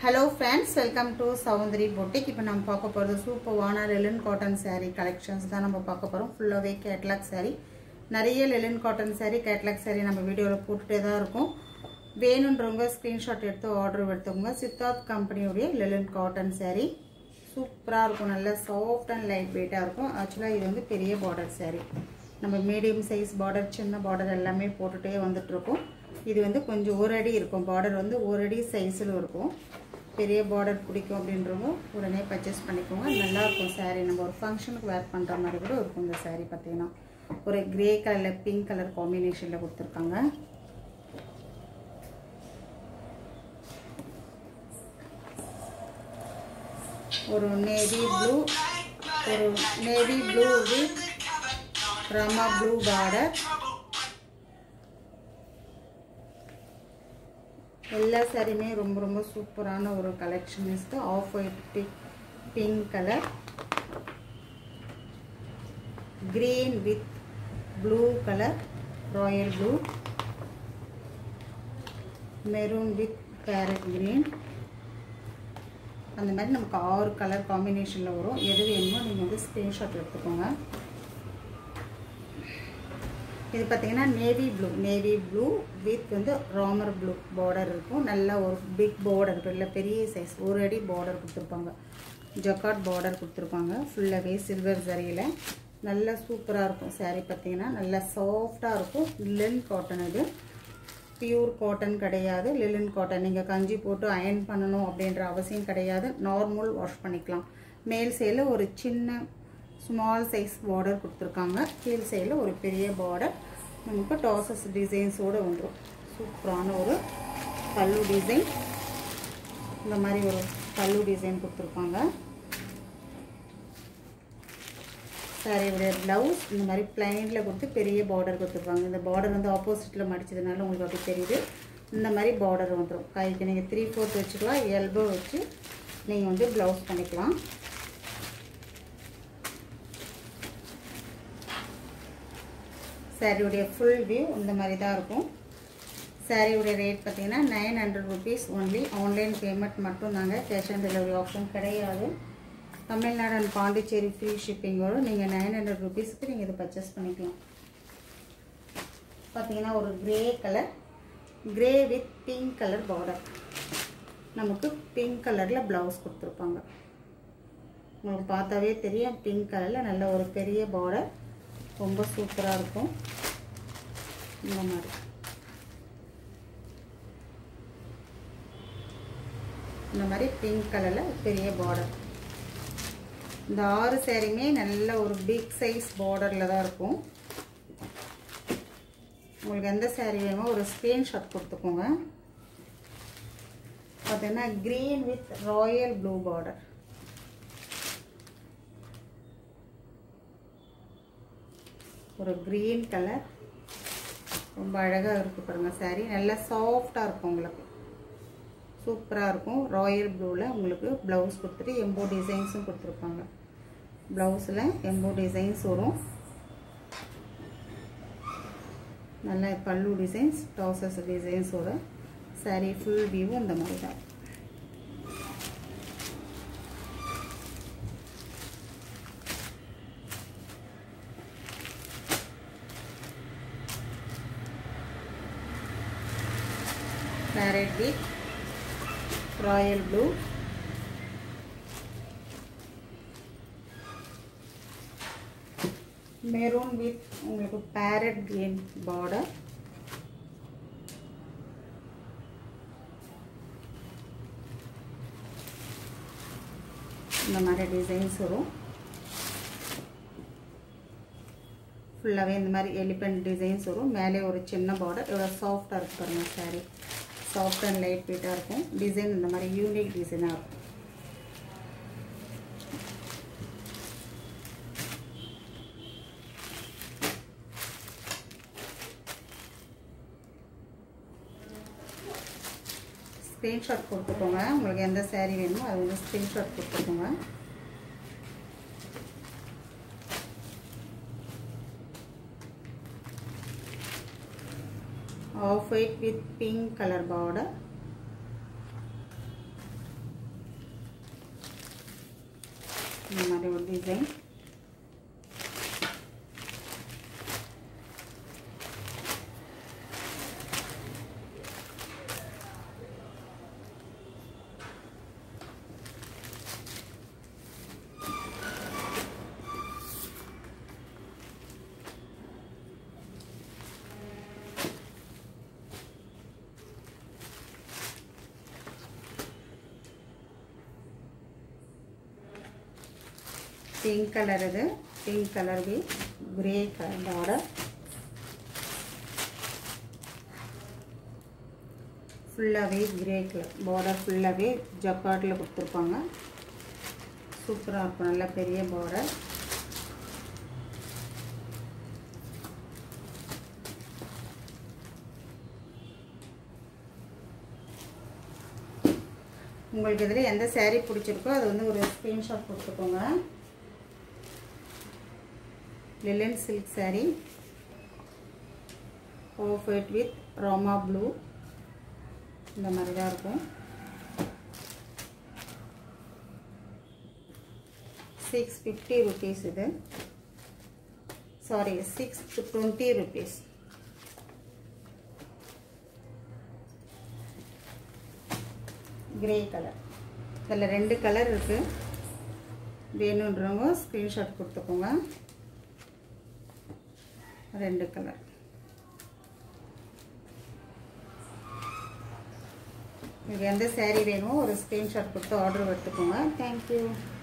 hello friends welcome to Soundari boutique இப்போ நம்ம பார்க்க போகிறது சூப்பர்வான லெலின் காட்டன் saree கலெக்ஷன்ஸ் தான் நம்ம பார்க்க போகிறோம் ஃபுல்லாகவே கேட்லாக் saree நிறைய linen cotton saree catalogue saree நம்ம வீடியோவில் போட்டுகிட்டே தான் இருக்கும் வேணுன்றவங்க ஸ்க்ரீன்ஷாட் எடுத்து ஆர்டர் எடுத்துக்கோங்க சித்தார்த் கம்பெனியுடைய லெலின் காட்டன் saree சூப்பராக இருக்கும் நல்ல சாஃப்ட் அண்ட் லைட் வெயிட்டாக இருக்கும் ஆக்சுவலாக இது வந்து பெரிய பார்டர் saree நம்ம மீடியம் சைஸ் பார்டர் சின்ன பார்டர் எல்லாமே போட்டுகிட்டே வந்துட்டுருக்கோம் இது வந்து கொஞ்சம் ஒரு அடி இருக்கும் பார்டர் வந்து ஒரு அடி சைஸில் இருக்கும் பெரிய பார்டர் பிடிக்கும் அப்படின்றவங்க உடனே பர்ச்சேஸ் பண்ணிக்கோங்க நல்லா இருக்கும் saree நம்ம ஒரு ஃபங்க்ஷனுக்கு வேர் பண்ணுற மாதிரி கூட இருக்கும் இந்த saree பார்த்தீங்கன்னா ஒரு கிரே கலரில் பிங்க் கலர் காம்பினேஷனில் கொடுத்துருக்காங்க ஒரு நேவி ப்ளூ ஒரு navy blue with Rama blue border எல்லா சாரியுமே ரொம்ப ரொம்ப சூப்பரான ஒரு கலெக்ஷன் இருக்குது off white pink colour green with blue colour royal blue maroon with parrot green அந்த மாதிரி நமக்கு ஆறு கலர் காம்பினேஷனில் வரும் எது வேணுமோ நீங்கள் வந்து ஸ்க்ரீன்ஷாட் எடுத்துக்கோங்க இது பார்த்தீங்கன்னா navy blue navy blue with வந்து ராமர் ப்ளூ பார்டர் இருக்கும் நல்ல ஒரு பிக் பார்டர் இருக்கும் இல்லை பெரிய சைஸ் ஒரு அடி பார்டர் கொடுத்துருப்பாங்க ஜக்காட் பார்டர் கொடுத்துருப்பாங்க ஃபுல்லாகவே சில்வர் சரியில் நல்லா சூப்பராக இருக்கும் சாரீ பார்த்தீங்கன்னா நல்லா சாஃப்டாக இருக்கும் லின் காட்டன் இது பியூர் காட்டன் கிடையாது லிலன் காட்டன் நீங்கள் கஞ்சி போட்டு அயன் பண்ணணும் அப்படின்ற அவசியம் கிடையாது நார்மல் வாஷ் பண்ணிக்கலாம் மேல் சைடில் ஒரு சின்ன ஸ்மால் சைஸ் பார்டர் கொடுத்துருக்காங்க கீழ் சைடில் ஒரு பெரிய பார்டர் நமக்கு டாசஸ் டிசைன்ஸோடு வந்துடும் சூப்பரான ஒரு பல்லு டிசைன் இந்த மாதிரி ஒரு பல்லு டிசைன் கொடுத்துருப்பாங்க சாரியோடைய ப்ளவுஸ் இந்த மாதிரி பிளைனில் கொடுத்து பெரிய பார்டர் கொடுத்துருப்பாங்க இந்த பார்டர் வந்து ஆப்போசிட்டில் மடிச்சதுனால உங்களுக்கு அப்படி தெரியுது இந்த மாதிரி பார்டர் வந்துடும் கைக்கு நீங்கள் த்ரீ ஃபோர்த் வச்சுக்கலாம் எல்போ வச்சு நீங்கள் வந்து ப்ளவுஸ் பண்ணிக்கலாம் சாரியுடைய ஃபுல் வியூ இந்த மாதிரி தான் இருக்கும் சாரியுடைய ரேட் பார்த்தீங்கன்னா nine hundred rupees only online payment மட்டும் தாங்க கேஷ் ஆன் டெலிவரி ஆப்ஷன் கிடையாது தமிழ்நாடு அண்ட் பாண்டிச்சேரி ஃப்ரீ ஷிப்பிங்கோடு நீங்கள் நைன் ஹண்ட்ரட் ருபீஸுக்கு நீங்கள் இதை பர்ச்சேஸ் பண்ணிக்கலாம் பார்த்தீங்கன்னா ஒரு grey colour grey with pink colour border நமக்கு பிங்க் கலரில் ப்ளவுஸ் கொடுத்துருப்பாங்க உங்களுக்கு பார்த்தாவே தெரியும் பிங்க் கலரில் நல்ல ஒரு பெரிய பார்டர் ரொம்ப சூப்பராக இருக்கும் இந்த மாதிரி இந்த மாதிரி பிங்க் கலரில் பெரிய பார்டர் இந்த ஆறு சேரீமே நல்ல ஒரு பிக் சைஸ் பார்டரில் தான் இருக்கும் உங்களுக்கு எந்த சேரீ வேணுமோ ஒரு ஸ்க்ரீன்ஷாட் கொடுத்துக்கோங்க பார்த்தீங்கன்னா green with royal blue border ஒரு க்ரீன் கலர் ரொம்ப அழகாக இருக்குது பாருங்கள் சாரீ நல்லா சாஃப்டாக இருக்கும் உங்களுக்கு சூப்பராக இருக்கும் ராயல் ப்ளூவில் உங்களுக்கு ப்ளவுஸ் கொடுத்துட்டு எம்போ டிசைன்ஸும் கொடுத்துருப்பாங்க ப்ளவுஸில் எம்போ டிசைன்ஸ் வரும் நல்ல பல்லு டிசைன்ஸ் ட்ரௌசர்ஸ் டிசைன்ஸோட சாரீ ஃபுல் வியூவும் இந்த மாதிரி தான் parrot with royal blue maroon with உங்களுக்கு பேரட் கிரீன் பார்டர் இந்த மாதிரி டிசைன்ஸ் வரும் ஃபுல்லாகவே இந்த மாதிரி எலிபென்ட் டிசைன்ஸ் வரும் மேலே ஒரு சின்ன பார்டர் எவ்வளோ சாஃப்டாக இருக்கு பாருங்கள் சாரீ சாஃப்ட் அண்ட் லைட் வெயிட்டாக இருக்கும் டிசைன் இந்த மாதிரி யூனிக் டிசைனாக இருக்கும் ஸ்க்ரீன்ஷாட் கொடுத்துக்கோங்க உங்களுக்கு எந்த சேரீ வேணுமோ அது வந்து ஸ்க்ரீன்ஷாட் கொடுத்துக்கோங்க off white with pink colour border இந்த மாதிரி ஒரு டிசைன் ಪಿಂಕ್ ಕಲರ್ ಇದೆ ಪಿಂಕ್ ಕಲರ್ಗೆ ಗ್ರೇ ಕಲರ್ ಬಾರ್ಡರ್ ஃபுல்லாகவே கிரே கலர் பார்டர் ஃபுல்லாகவே ஜக்கார்டில் கொடுத்துருப்பாங்க சூப்பராக இருக்கும் நல்ல பெரிய பார்டர் உங்களுக்கு இதில் எந்த சேரீ பிடிச்சிருக்கோ அது வந்து ஒரு ஸ்க்ரீன்ஷாட் கொடுத்துக்கோங்க linen silk saree off white with Rama blue இந்த மாதிரி தான் இருக்கும் சிக்ஸ் ஃபிஃப்டி ருபீஸ் இது saree six twenty rupees grey colour இதில் ரெண்டு கலர் இருக்குது வேணுன்றவங்க ஸ்க்ரீன்ஷாட் கொடுத்துக்கோங்க ரெண்டு கலர் உங்களுக்கு எந்த சேரீ வேணுமோ ஒரு ஸ்க்ரீன்ஷாட் கொடுத்து ஆர்டர் எடுத்துக்கோங்க தேங்க்யூ